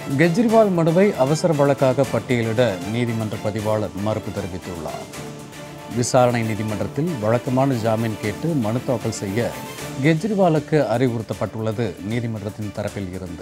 கெஜ்ரிவால் மனுவை அவசர வழக்காக பட்டியலிட நீதிமன்ற பதிவாளர் மறுப்பு தெரிவித்துள்ளார் விசாரணை நீதிமன்றத்தில் வழக்கமான ஜாமீன் கேட்டு மனு தாக்கல் செய்ய கெஜ்ரிவாலுக்கு அறிவுறுத்தப்பட்டுள்ளது நீதிமன்றத்தின் தரப்பில் இருந்து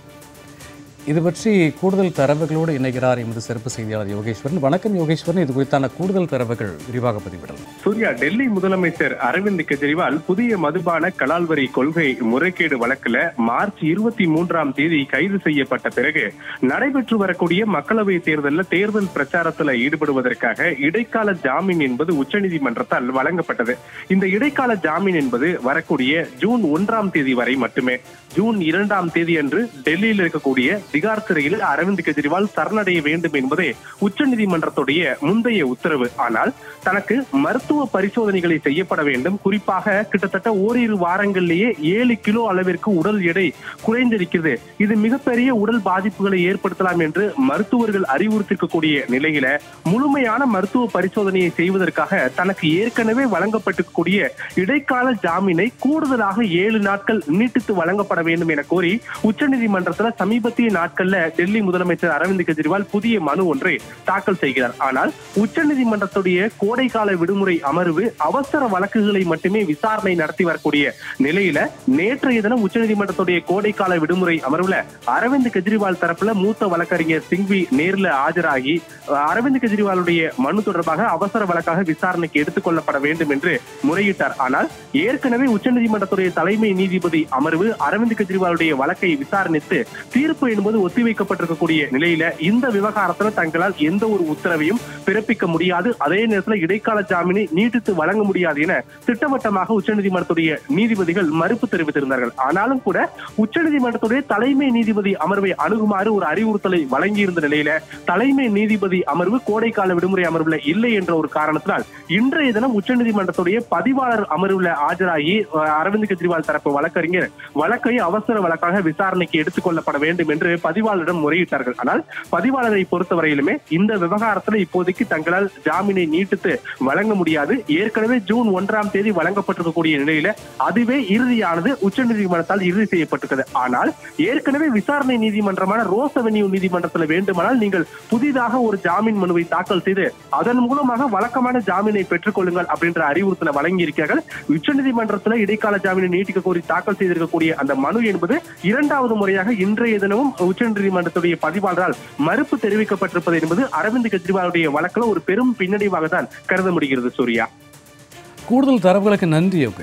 இது பற்றி கூடுதல் தரவுகளோடு இணைகிறார் எமது சிறப்பு செய்தியாளர் யோகேஸ்வரன் வணக்கம் யோகேஸ்வரன் இது குறித்தான கூடுதல் தரவுகள் விரிவாக பதிவிடலாம் சூர்யா டெல்லி முதலமைச்சர் அரவிந்த் கெஜ்ரிவால் புதிய மதுபான கலால்வரி கொள்கை முறைகேடு வழக்குல மார்ச் இருபத்தி மூன்றாம் தேதி கைது செய்யப்பட்ட பிறகு நடைபெற்று வரக்கூடிய மக்களவை தேர்தலில் தேர்தல் பிரச்சாரத்தில் ஈடுபடுவதற்காக இடைக்கால ஜாமீன் என்பது உச்சநீதிமன்றத்தால் வழங்கப்பட்டது இந்த இடைக்கால ஜாமீன் என்பது வரக்கூடிய ஜூன் ஒன்றாம் தேதி வரை மட்டுமே ஜூன் இரண்டாம் தேதி அன்று டெல்லியில் இருக்கக்கூடிய திகார் சிறையில் அரவிந்த் கெஜ்ரிவால் சரணடைய வேண்டும் என்பதே உச்சநீதிமன்றத்துடைய முந்தைய உத்தரவு ஆனால் தனக்கு மருத்துவ பரிசோதனைகளை செய்யப்பட வேண்டும் குறிப்பாக கிட்டத்தட்ட ஓரிரு வாரங்களிலேயே ஏழு கிலோ அளவிற்கு உடல் எடை குறைந்திருக்கிறது இது மிகப்பெரிய உடல் பாதிப்புகளை ஏற்படுத்தலாம் என்று மருத்துவர்கள் அறிவுறுத்திருக்கக்கூடிய நிலையில முழுமையான மருத்துவ பரிசோதனையை செய்வதற்காக தனக்கு ஏற்கனவே வழங்கப்பட்டிருக்கக்கூடிய இடைக்கால ஜாமீனை கூடுதலாக ஏழு நாட்கள் நீட்டித்து வழங்கப்பட வேண்டும் என கோரி உச்சநீதிமன்றத்துல சமீபத்திய நாட்கள்ல டெல்லி முதலமைச்சர் அரவிந்த் கெஜ்ரிவால் புதிய மனு ஒன்றை தாக்கல் செய்கிறார் ஆனால் உச்சநீதிமன்றத்துடைய கோடைக்கால விடுமுறை அமர்வு அவசர வழக்குகளை மட்டுமே விசாரணை நடத்தி வரக்கூடிய நிலையில நேற்றைய தினம் உச்சநீதிமன்றத்துடைய கோடைக்கால விடுமுறை அமர்வுல அரவிந்த் கெஜ்ரிவால் தரப்புல மூத்த வழக்கறிஞர் சிங்வி நேர்ல ஆஜராகி அஹ், அரவிந்த் கெஜ்ரிவாலுடைய மனு தொடர்பாக அவசர வழக்காக விசாரணைக்கு எடுத்துக் கொள்ளப்பட வேண்டும் என்று முறையிட்டார் ஆனால் ஏற்கனவே உச்சநீதிமன்றத்துடைய தலைமை நீதிபதி அமர்வு அரவிந்த் கெஜ்ரிவாலுடைய வழக்கை விசாரணித்து தீர்ப்பு என்பது ஒத்திவைக்கப்பட்டிருக்கக்கூடிய நிலையில இந்த விவகாரத்துல தங்களால் எந்த ஒரு உத்தரவையும் பிறப்பிக்க முடியாது அதே நேரத்தில் இடைக்கால ஜாமீனை நீட்டித்து வழங்க முடியாது என திட்டவட்டமாக உச்சநீதிமன்றத்துடைய நீதிபதிகள் மறுப்பு தெரிவித்திருந்தார்கள் ஆனாலும் கூட உச்சநீதிமன்றத்துடைய தலைமை நீதிபதி அமர்வை அணுகுமாறு ஒரு அறிவுறுத்தலை வழங்கியிருந்த நிலையில தலைமை நீதிபதி அமர்வு கோடைக்கால விடுமுறை அமர்வுல இல்லை என்ற ஒரு காரணத்தினால் இன்றைய தினம் உச்சநீதிமன்றத்துடைய பதிவாளர் அமர்வுல ஆஜராகி அஹ், அரவிந்த் கெஜ்ரிவால் தரப்பு வழக்கறிஞர் வழக்கை அவசர வழக்காக விசாரணைக்கு எடுத்துக் கொள்ளப்பட வேண்டும் என்று பதிவாளரிடம் முறையிட்டார்கள் ஆனால் பதிவாளரை பொறுத்தவரையிலுமே இந்த விவகாரத்தில் இப்போதைக்கு தங்களால் ஜாமீனை நீட்டித்து வழங்க முடியாது ஏற்கனவே ஜூன் ஒன்றாம் தேதி வழங்கப்பட்டிருக்கக்கூடிய நிலையில அதுவே இறுதியானது உச்சநீதிமன்றத்தால் இறுதி செய்யப்பட்டிருக்கிறது ஆனால் ஏற்கனவே விசாரணை நீதிமன்றமான ரோஸ் அவென்யூ நீதிமன்றத்தில் வேண்டுமானால் நீங்கள் புதிதாக ஒரு ஜாமீன் மனுவை தாக்கல் செய்து அதன் மூலமாக வழக்கமான ஜாமீனை பெற்றுக் கொள்ளுங்கள் அப்படின்ற அறிவுறுத்தலை வழங்கியிருக்கிறார்கள் உச்சநீதிமன்றத்தில் இடைக்கால ஜாமீனை நீட்டிக்க கோரி தாக்கல் செய்திருக்கக்கூடிய அந்த மனு என்பது இரண்டாவது முறையாக இன்றைய தினமும் உச்சநீதிமன்றத்துடைய பதிவாளரால் மறுப்பு தெரிவிக்கப்பட்டிருப்பது என்பது அரவிந்த் கெஜ்ரிவாலுடைய வழக்கில் ஒரு பெரும் பின்னடைவாக தான் கருத முடிகிறது சூர்யா கூடுதல் தரவுகளுக்கு நன்றி யோகேஷ்